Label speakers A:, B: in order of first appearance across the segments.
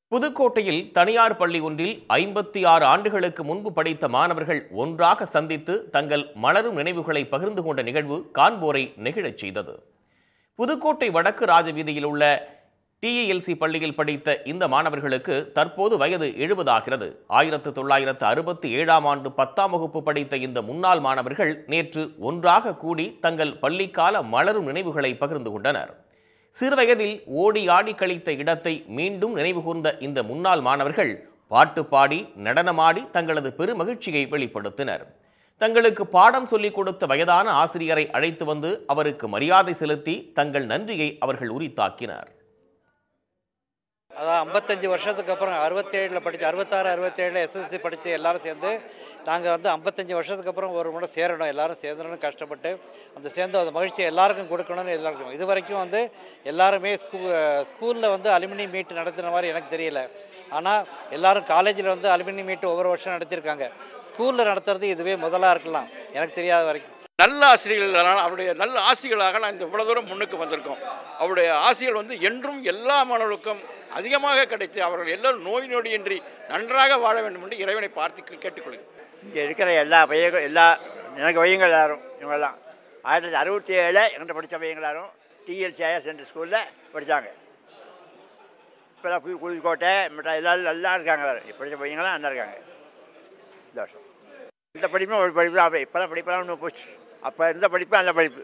A: புதுக்கோட்டையில் தனியார் பள்ளி ஒன்றில் ஐம்பத்தி ஆறு ஆண்டுகளுக்கு முன்பு படித்த மாணவர்கள் ஒன்றாக சந்தித்து தங்கள் மலரும் நினைவுகளை பகிர்ந்து கொண்ட நிகழ்வு காண்போரை நெகிழச் செய்தது புதுக்கோட்டை வடக்கு ராஜவீதியில் உள்ள டிஏஎல்சி பள்ளியில் படித்த இந்த மாணவர்களுக்கு தற்போது வயது எழுபதாகிறது ஆயிரத்து தொள்ளாயிரத்து அறுபத்தி ஏழாம் ஆண்டு பத்தாம் வகுப்பு படித்த இந்த முன்னாள் மாணவர்கள் நேற்று ஒன்றாக கூடி தங்கள் பள்ளிக்கால மலரும் நினைவுகளை பகிர்ந்து கொண்டனர் சிறுவயதில் ஓடி ஆடி கழித்த இடத்தை மீண்டும் நினைவுகூர்ந்த இந்த முன்னாள் மாணவர்கள் பாட்டு பாடி நடனமாடி தங்களது பெருமகிழ்ச்சியை வெளிப்படுத்தினர் தங்களுக்கு பாடம் சொல்லிக் கொடுத்த வயதான ஆசிரியரை அழைத்து வந்து அவருக்கு மரியாதை செலுத்தி தங்கள் நன்றியை அவர்கள் உரித்தாக்கினர்
B: அதான் ஐம்பத்தஞ்சு வருஷத்துக்கு அப்புறம் அறுபத்தேழில் படித்து அறுபத்தாறு அறுபத்தேழில் எஸ்எஸ்சி படித்து எல்லாரும் சேர்ந்து நாங்கள் வந்து ஐம்பத்தஞ்சு வருஷத்துக்கு அப்புறம் ஒரு முறை சேரணும் எல்லாரும் சேர்ந்துடணும் கஷ்டப்பட்டு அந்த சேர்ந்து அந்த மகிழ்ச்சியை எல்லாருக்கும் கொடுக்கணும்னு எல்லாருக்கும் இது வரைக்கும் வந்து எல்லாருமே ஸ்கூ ஸ்கூலில் வந்து அலுமினி மீட் நடத்தின மாதிரி எனக்கு தெரியல ஆனால் எல்லாரும் காலேஜில் வந்து அலுமினி மீட் ஒவ்வொரு வருஷம் நடத்தியிருக்காங்க ஸ்கூலில் நடத்துறது இதுவே முதலாக இருக்கலாம் எனக்கு தெரியாத வரைக்கும்
C: நல்ல ஆசிரியர்களால் அவருடைய நல்ல ஆசிகளாக நான் இந்த இவ்வளோ தூரம் முன்னுக்கு வந்திருக்கோம் அவருடைய ஆசிகள் வந்து என்றும் எல்லா மாணவர்களுக்கும் அதிகமாக கிடைத்து அவர்கள் எல்லோரும் நோய் நொடியின்றி நன்றாக வாழ வேண்டும் என்று இறைவனை பார்த்து கேட்டுக்கொள்கிறேன்
D: இங்கே இருக்கிற எல்லா பையங்கள் எல்லா எனக்கு பையங்கள் எல்லாரும் இவங்கெல்லாம் ஆயிரத்தி தொள்ளாயிரத்தி அறுபத்தி ஏழில் எங்கிட்ட படித்த பையங்க எல்லாரும் டிஎல்சிஐஎஸ் சென்டர் ஸ்கூலில் படித்தாங்க இப்போதான் புது புதுக்கோட்டை மற்ற எல்லாரும் நல்லா இருக்காங்க எல்லாரும் படித்த பையங்களாம் நல்லா இருக்காங்க இந்த வருஷம் இந்த படிப்பும் ஒரு படிப்பு தான் இப்போதான் படிப்பெல்லாம் ஒன்று போச்சு அப்போ இருந்த படிப்பு அந்த படிப்பு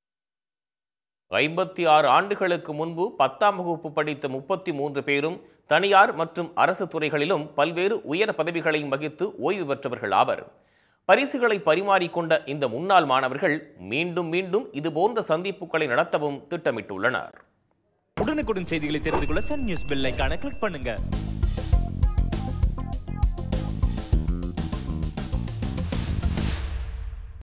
A: ஐம்பத்தி ஆறு ஆண்டுகளுக்கு முன்பு பத்தாம் வகுப்பு படித்த முப்பத்தி மூன்று பேரும் தனியார் மற்றும் அரசு துறைகளிலும் பல்வேறு உயர் பதவிகளையும் வகித்து ஓய்வு பெற்றவர்கள் ஆவர் பரிசுகளை பரிமாறிக்கொண்ட இந்த முன்னாள் மாணவர்கள் மீண்டும் மீண்டும் இதுபோன்ற சந்திப்புகளை நடத்தவும் திட்டமிட்டுள்ளனர்
E: உடனுக்குடன் செய்திகளை தெரிந்து கொள்ள சன் நியூஸ் பெல் ஐகானை கிளிக் பண்ணுங்க